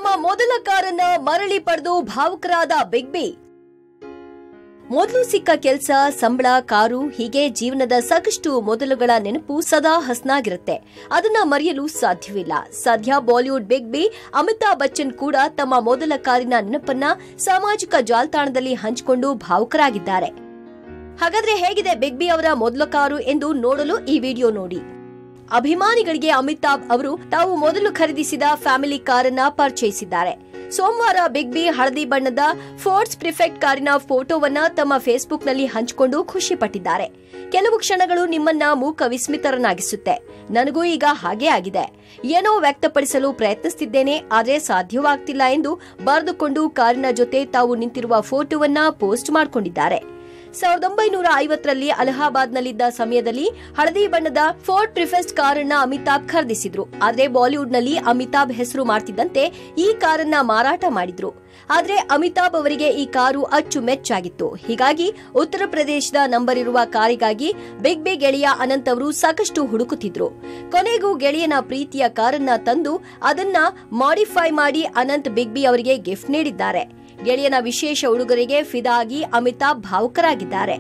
ತಮ್ಮ ಮೊದಲ ಕಾರನ್ನ ಮರಳಿ ಪಡೆದು ಭಾವುಕರಾದ ಬಿಗ್ ಬಿ ಮೊದಲು ಸಿಕ್ಕ ಕೆಲ್ಸ ಸಂಬಳ ಕಾರು ಹೀಗೆ ಜೀವನದ ಸಾಕಷ್ಟು ಮೊದಲುಗಳ ನೆನಪು ಸದಾ ಹಸ್ನಾಗಿರುತ್ತೆ ಅದನ್ನ ಮರೆಯಲು ಸಾಧ್ಯವಿಲ್ಲ ಸದ್ಯ ಬಾಲಿವುಡ್ ಬಿಗ್ ಬಿ ಅಮಿತಾಬ್ ಬಚ್ಚನ್ ಕೂಡ ತಮ್ಮ ಮೊದಲ ಕಾರಿನ ನೆನಪನ್ನ ಸಾಮಾಜಿಕ ಜಾಲತಾಣದಲ್ಲಿ ಹಂಚಿಕೊಂಡು ಭಾವುಕರಾಗಿದ್ದಾರೆ ಹಾಗಾದ್ರೆ ಹೇಗಿದೆ ಬಿಗ್ ಬಿ ಅವರ ಮೊದಲ ಕಾರು ಎಂದು ನೋಡಲು ಈ ವಿಡಿಯೋ ನೋಡಿ ಅಭಿಮಾನಿಗಳಿಗೆ ಅಮಿತಾಬ್ ಅವರು ತಾವು ಮೊದಲು ಖರೀದಿಸಿದ ಫ್ಯಾಮಿಲಿ ಕಾರನ್ನ ಪರಿಚಯಿಸಿದ್ದಾರೆ ಸೋಮವಾರ ಬಿಗ್ ಬಿ ಹಳದಿ ಬಣ್ಣದ ಫೋರ್ಟ್ಸ್ ಪ್ರಿಫೆಕ್ಟ್ ಕಾರಿನ ಫೋಟೋವನ್ನ ತಮ್ಮ ಫೇಸ್ಬುಕ್ನಲ್ಲಿ ಹಂಚಿಕೊಂಡು ಖುಷಿ ಪಟ್ಟಿದ್ದಾರೆ ಕೆಲವು ಕ್ಷಣಗಳು ನಿಮ್ಮನ್ನ ಮೂಕ ವಿಸ್ಮಿತರನ್ನಾಗಿಸುತ್ತೆ ನನಗೂ ಈಗ ಹಾಗೇ ಆಗಿದೆ ಏನೋ ವ್ಯಕ್ತಪಡಿಸಲು ಪ್ರಯತ್ನಿಸುತ್ತಿದ್ದೇನೆ ಆದರೆ ಸಾಧ್ಯವಾಗ್ತಿಲ್ಲ ಎಂದು ಬರೆದುಕೊಂಡು ಕಾರಿನ ಜೊತೆ ತಾವು ನಿಂತಿರುವ ಫೋಟೋವನ್ನ ಪೋಸ್ಟ್ ಮಾಡಿಕೊಂಡಿದ್ದಾರೆ ಸಾವಿರದ ಒಂಬೈನೂರ ಐವತ್ತರಲ್ಲಿ ಅಲಹಾಬಾದ್ನಲ್ಲಿದ್ದ ಸಮಯದಲ್ಲಿ ಹಳದಿ ಬಣ್ಣದ ಫೋರ್ಟ್ ಪ್ರಿಫೆಸ್ಟ್ ಕಾರನ್ನ ಅಮಿತಾಬ್ ಖರೀದಿಸಿದ್ರು ಆದ್ರೆ ಬಾಲಿವುಡ್ನಲ್ಲಿ ಅಮಿತಾಬ್ ಹೆಸರು ಮಾಡ್ತಿದ್ದಂತೆ ಈ ಕಾರನ್ನ ಮಾರಾಟ ಮಾಡಿದ್ರು ಆದ್ರೆ ಅಮಿತಾಬ್ ಅವರಿಗೆ ಈ ಕಾರು ಅಚ್ಚುಮೆಚ್ಚಾಗಿತ್ತು ಹೀಗಾಗಿ ಉತ್ತರ ಪ್ರದೇಶದ ನಂಬರ್ ಇರುವ ಕಾರಿಗಾಗಿ ಬಿಗ್ ಬಿ ಗೆಳೆಯ ಅನಂತ್ ಅವರು ಸಾಕಷ್ಟು ಹುಡುಕುತ್ತಿದ್ರು ಕೊನೆಗೂ ಗೆಳೆಯನ ಪ್ರೀತಿಯ ಕಾರನ್ನ ತಂದು ಅದನ್ನ ಮಾಡಿಫೈ ಮಾಡಿ ಅನಂತ್ ಬಿಗ್ ಬಿ ಅವರಿಗೆ ಗಿಫ್ಟ್ ನೀಡಿದ್ದಾರೆ ಗೆಳೆಯನ ವಿಶೇಷ ಉಡುಗೊರೆಗೆ ಫಿದಾ ಆಗಿ ಅಮಿತಾಬ್ ಭಾವುಕರಾಗಿದ್ದಾರೆ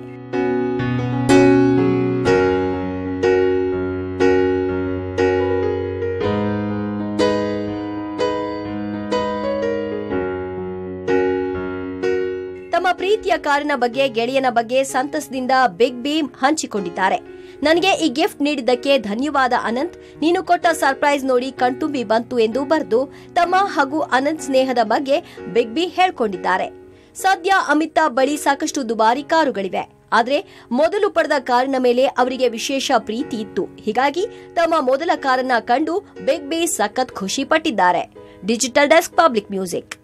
ತಮ್ಮ ಪ್ರೀತಿಯ ಕಾರಿನ ಬಗ್ಗೆ ಗೆಳೆಯನ ಬಗ್ಗೆ ಸಂತಸದಿಂದ ಬಿಗ್ ಬಿ ಹಂಚಿಕೊಂಡಿದ್ದಾರೆ ನನಗೆ ಈ ಗಿಫ್ಟ್ ನೀಡಿದ್ದಕ್ಕೆ ಧನ್ಯವಾದ ಅನಂತ್ ನೀನು ಕೊಟ್ಟ ಸರ್ಪ್ರೈಸ್ ನೋಡಿ ಕಣ್ತುಂಬಿ ಬಂತು ಎಂದು ಬರೆದು ತಮ್ಮ ಹಾಗೂ ಅನಂತ್ ಸ್ನೇಹದ ಬಗ್ಗೆ ಬಿಗ್ ಬಿ ಹೇಳ್ಕೊಂಡಿದ್ದಾರೆ ಸದ್ಯ ಅಮಿತಾಬ್ ಬಳಿ ಸಾಕಷ್ಟು ದುಬಾರಿ ಕಾರುಗಳಿವೆ ಆದ್ರೆ ಮೊದಲು ಪಡೆದ ಕಾರಿನ ಮೇಲೆ ಅವರಿಗೆ ವಿಶೇಷ ಪ್ರೀತಿ ಇತ್ತು ಹೀಗಾಗಿ ತಮ್ಮ ಮೊದಲ ಕಾರನ್ನ ಕಂಡು ಬಿಗ್ ಬಿ ಸಖತ್ ಖುಷಿ ಪಟ್ಟಿದ್ದಾರೆ ಡಿಜಿಟಲ್ ಡೆಸ್ಕ್ ಪಬ್ಲಿಕ್ ಮ್ಯೂಸಿಕ್